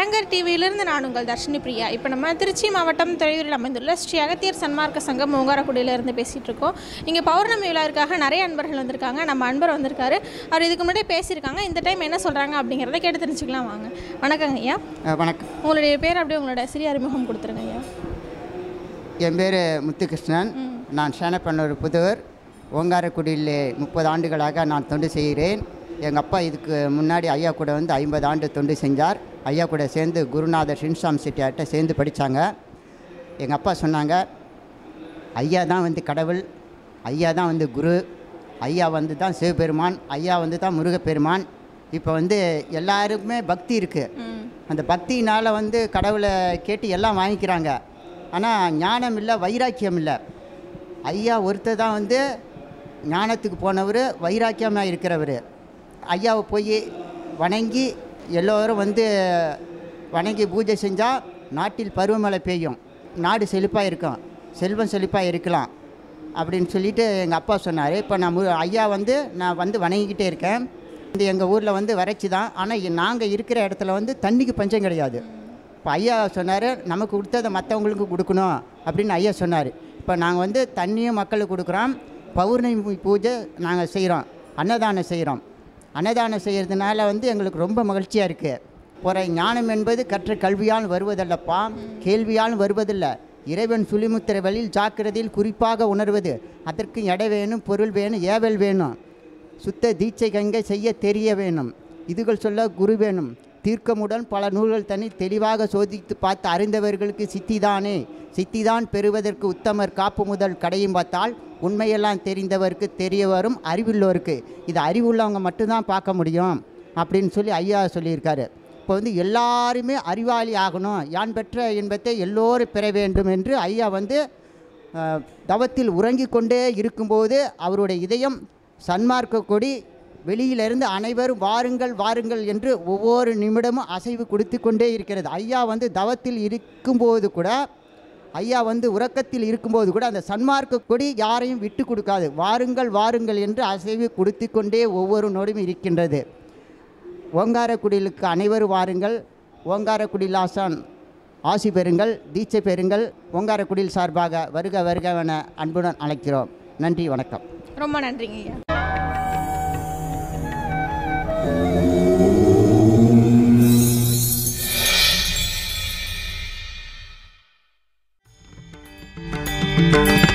அரங்கர் டிவியிலிருந்து நான் உங்கள் தர்ஷினி பிரியா இப்போ நம்ம திருச்சி மாவட்டம் துறையூரில் அமைந்துள்ள ஸ்ரீ அகத்தியர் சன்மார்க்க சங்கம் ஓங்காரக்குடியிலேருந்து பேசிகிட்டு இருக்கோம் இங்கே பௌர்ணமி விழாவிற்காக நிறைய அன்பர்கள் வந்திருக்காங்க நம்ம அன்பர் வந்திருக்காரு அவர் இதுக்கு முன்னாடி பேசியிருக்காங்க இந்த டைம் என்ன சொல்கிறாங்க அப்படிங்கிறத கேட்டு தெரிஞ்சுக்கலாம் வாங்க வணக்கங்க ஐயா அஹ் வணக்கம் உங்களுடைய பேர் அப்படியே உங்களோட சிறிய அறிமுகம் கொடுத்துருங்க ஐயா என் பேர் முத்துகிருஷ்ணன் நான் சேனப்பண்ணூர் புதூர் ஓங்காரக்குடியில் முப்பது ஆண்டுகளாக நான் தொண்டு செய்கிறேன் எங்கள் அப்பா இதுக்கு முன்னாடி ஐயா கூட வந்து ஐம்பது ஆண்டு தொண்டு செஞ்சார் ஐயா கூட சேர்ந்து குருநாதர் ஷின்சாம் செட்டியார்கிட்ட சேர்ந்து படித்தாங்க எங்கள் அப்பா சொன்னாங்க ஐயா தான் வந்து கடவுள் ஐயா தான் வந்து குரு ஐயா வந்து தான் சிவபெருமான் ஐயா வந்து தான் முருகப்பெருமான் இப்போ வந்து எல்லாருக்குமே பக்தி இருக்குது ம் அந்த பக்தியினால் வந்து கடவுளை கேட்டு எல்லாம் வாங்கிக்கிறாங்க ஆனால் ஞானம் இல்லை வைராக்கியம் இல்லை ஐயா ஒருத்தர் தான் வந்து ஞானத்துக்கு போனவர் வைராக்கியமாக இருக்கிறவர் ஐயாவை போய் வணங்கி எல்லோரும் வந்து வணங்கி பூஜை செஞ்சால் நாட்டில் பருவமழை பெய்யும் நாடு செழிப்பாக இருக்கும் செல்வம் செழிப்பாக இருக்கலாம் அப்படின்னு சொல்லிட்டு எங்கள் அப்பா சொன்னார் இப்போ நான் மு- ஐயா வந்து நான் வந்து வணங்கிக்கிட்டே இருக்கேன் இந்த எங்கள் ஊரில் வந்து வறட்சி தான் ஆனால் நாங்கள் இருக்கிற இடத்துல வந்து தண்ணிக்கு பஞ்சம் கிடையாது இப்போ ஐயா சொன்னார் நமக்கு கொடுத்ததை மற்றவங்களுக்கு கொடுக்கணும் அப்படின்னு ஐயா சொன்னார் இப்போ நாங்கள் வந்து தண்ணியும் மக்களுக்கு கொடுக்குறோம் பௌர்ணமி பூஜை நாங்கள் செய்கிறோம் அன்னதானம் செய்கிறோம் அன்னதானம் செய்கிறதுனால வந்து எங்களுக்கு ரொம்ப மகிழ்ச்சியாக இருக்குது போகிற ஞானம் என்பது கற்ற கல்வியால் வருவதல்லப்பா கேள்வியால் வருவதில்லை இறைவன் சுழிமுத்திர வழியில் ஜாக்கிரதையில் குறிப்பாக உணர்வது அதற்கு எடை வேணும் பொருள் வேணும் ஏவல் வேணும் சுத்த தீட்சை கங்கை செய்ய தெரிய வேணும் இதுகள் சொல்ல குரு வேணும் தீர்க்கமுடன் பல நூல்கள் தனி தெளிவாக சோதித்து பார்த்து அறிந்தவர்களுக்கு சித்திதானே சித்திதான் பெறுவதற்கு உத்தமர் காப்பு முதல் கடையும் பார்த்தால் உண்மையெல்லாம் தெரிந்தவருக்கு தெரிய வரும் அறிவுள்ளவருக்கு இது அறிவுள்ளவங்க மட்டும்தான் பார்க்க முடியும் அப்படின்னு சொல்லி ஐயா சொல்லியிருக்காரு இப்போ வந்து எல்லாருமே அறிவாளி ஆகணும் யான் பெற்ற இன்பத்தை எல்லோரும் பெற வேண்டும் என்று ஐயா வந்து அஹ், தவத்தில் உறங்கிக் கொண்டே இருக்கும்போது அவருடைய இதயம் சன்மார்க்க கொடி வெளியிலிருந்து அனைவரும் வாருங்கள் வாருங்கள் என்று ஒவ்வொரு நிமிடமும் அசைவு கொடுத்து கொண்டே இருக்கிறது ஐயா வந்து தவத்தில் இருக்கும்போது கூட ஐயா வந்து உறக்கத்தில் இருக்கும்போது கூட அந்த சன்மார்க்க கொடி யாரையும் விட்டு கொடுக்காது வாருங்கள் வாருங்கள் என்று அசைவு கொடுத்து கொண்டே ஒவ்வொரு நொடியும் இருக்கின்றது ஓங்காரக்குடிலுக்கு அனைவரும் வாருங்கள் ஓங்காரக்குடில் ஆசான் ஆசி பெறுங்கள் தீட்சை பெறுங்கள் ஓங்காரக்குடில் சார்பாக வருக வருகவென அன்புடன் அழைக்கிறோம் நன்றி வணக்கம் ரொம்ப நன்றிங்க ஐயா thank you